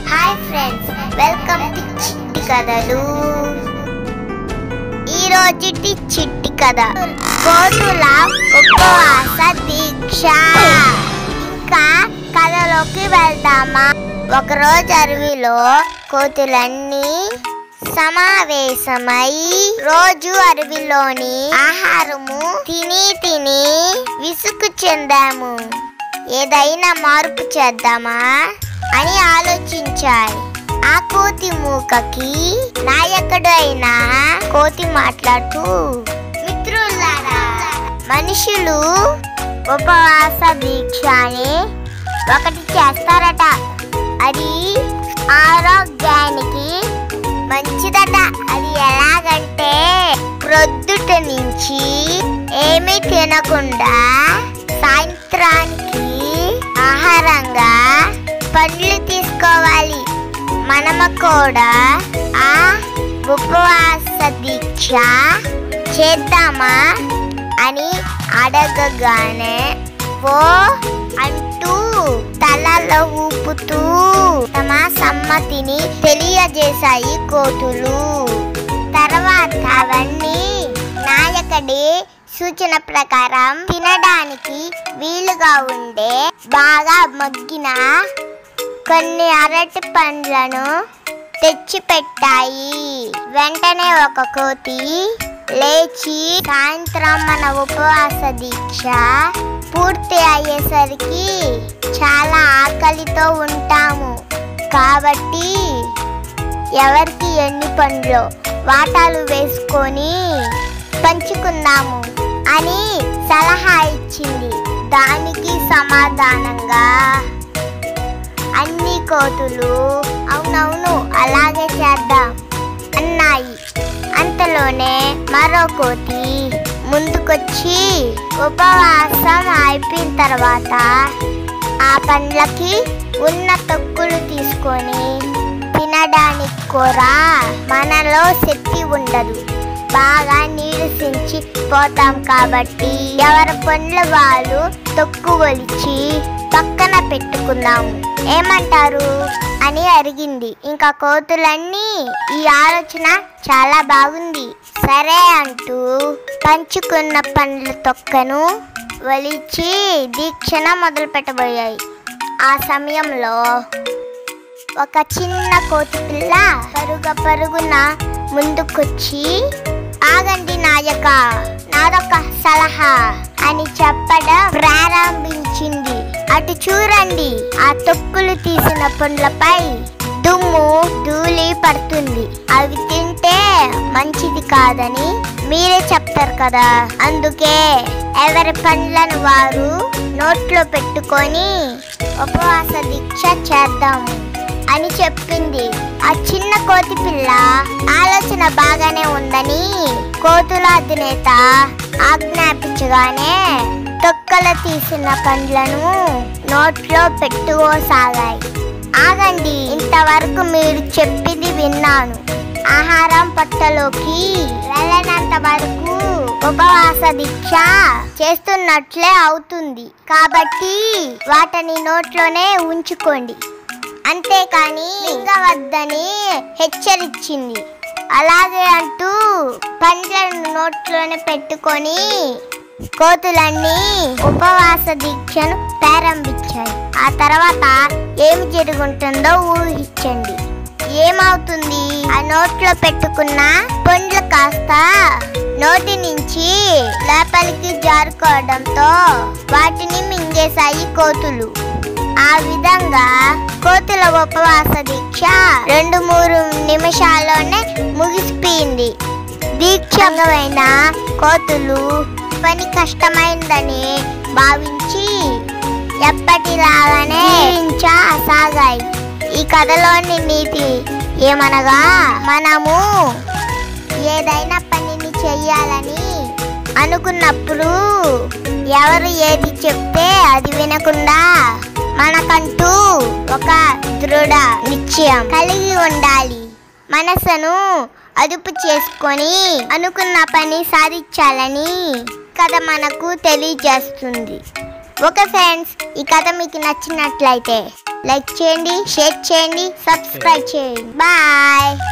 hi friends welcome to చిట్టి కథలు ఈ రోజుటి చిట్టి కథ కోతుల ఉపవాస దీక్ష ఇంకా కథలోకి వెళ్దామా ఒకరోజు అడవిలో కోతులన్నీ సమావేశమై రోజు అడవిలోని ఆహారము తిని తిని విసుగు చెందాము ఏదైనా మార్పు చేద్దామా అని ఆలోచించాయి ఆ కోతి మూకకి నాయకుడు అయిన కోతి మాట్లాడుతూ మిత్రులారా మనుషులు ఉపవాస దీక్ష అని ఒకటి చేస్తారట అది ఆరోగ్యానికి మంచిదట అది ఎలాగంటే ప్రొద్దుట నుంచి ఏమీ తినకుండా సాయంత్రానికి ఆహారంగా పండ్లు తీసుకోవాలి మనము కూడా ఆ ఉపవాస దీక్ష చేద్దామా అని అడగగానే ఓ అంటూ తలలో ఊపుతూ తమ సమ్మతిని తెలియజేశాయి కోతులు తర్వాత అవన్నీ నాయకుడి సూచన ప్రకారం తినడానికి వీలుగా ఉండే బాగా మగ్గిన కొన్ని అరటి పండ్లను తెచ్చి పెట్టాయి వెంటనే ఒక కోతి లేచి సాయంత్రం మన ఉపవాస దీక్ష పూర్తి అయ్యేసరికి చాలా ఆకలితో ఉంటాము కాబట్టి ఎవరికి ఎన్ని పండ్లు వాటాలు వేసుకొని పంచుకుందాము అని సలహా ఇచ్చింది దానికి సమాధానంగా అన్ని కోతులు అవునవును అలాగే చేద్దాం అన్నాయి అంతలోనే మరో కోతి ముందుకొచ్చి ఉపవాసం అయిపోయిన తర్వాత ఆ పండ్లకి ఉన్న తొక్కులు తీసుకొని తినడానికి కూడా మనలో శక్తి ఉండదు బాగా నీరసించి పోతాం కాబట్టి ఎవరి పండ్ల వాళ్ళు తొక్కు ఒలిచి పక్కన పెట్టుకుందాము ఏమంటారు అని అడిగింది ఇంకా కోతులన్నీ ఈ ఆలోచన చాలా బాగుంది సరే అంటూ పంచుకున్న పండ్ల తొక్కను ఒలిచి దీక్షణ మొదలు పెట్టబోయాయి ఆ సమయంలో ఒక చిన్న కోతి పిల్ల పరుగ పరుగున ముందుకొచ్చి ఆగండి నాయక నాదొక సలహా అని చెప్పడం ప్రారంభించింది అటు చూడండి ఆ తొక్కులు తీసిన పండ్లపై దుమ్ము ధూళి పడుతుంది అవి తింటే మంచిది కాదని మీరే చెప్తారు కదా అందుకే ఎవరి పండ్లను వారు నోట్లో పెట్టుకొని ఉపవాస దీక్ష చేద్దాము అని చెప్పింది ఆ చిన్న కోతి పిల్ల ఆలోచన బాగానే ఉందని కోతుల అధినేత ఆజ్ఞాపించగానే తొక్కలు తీసిన పండ్లను నోట్లో పెట్టుకోసాగాయి ఆగండి ఇంతవరకు మీరు చెప్పింది విన్నాను ఆహారం పొట్టలోకి వెళ్ళనంత వరకు ఉపవాస దీక్ష చేస్తున్నట్లే అవుతుంది కాబట్టి వాటిని నోట్లోనే ఉంచుకోండి అంతేకాని మింగవద్దని హెచ్చరించింది అలాగే అంటూ పండ్లను నోట్లోనే పెట్టుకొని కోతులన్నీ ఉపవాస దీక్షను ప్రారంభించాయి ఆ తర్వాత ఏమి జరుగుంటుందో ఊహించండి ఏమవుతుంది ఆ నోట్లో పెట్టుకున్న పండ్లు కాస్త నోటి నుంచి లోపలికి జారుకోవడంతో వాటిని మింగేశాయి కోతులు ఆ విధంగా కోతుల ఉపవాస దీక్ష రెండు మూడు నిమిషాల్లోనే ముగిసిపోయింది దీక్షమైన కోతులు పని కష్టమైందని భావించి ఎప్పటిలాగానే సాగాయి ఈ కథలోని నీతి ఏమనగా మనము ఏదైనా పనిని చెయ్యాలని అనుకున్నప్పుడు ఎవరు ఏది చెప్తే అది వినకుండా మనకంటూ ఒక దృఢ నిశ్చయం కలిగి ఉండాలి మనసును అదుపు చేసుకొని అనుకున్న పని సాధించాలని కథ మనకు తెలియజేస్తుంది ఓకే ఫ్రెండ్స్ ఈ కథ మీకు నచ్చినట్లయితే లైక్ చేయండి షేర్ చేయండి సబ్స్క్రైబ్ చేయండి బాయ్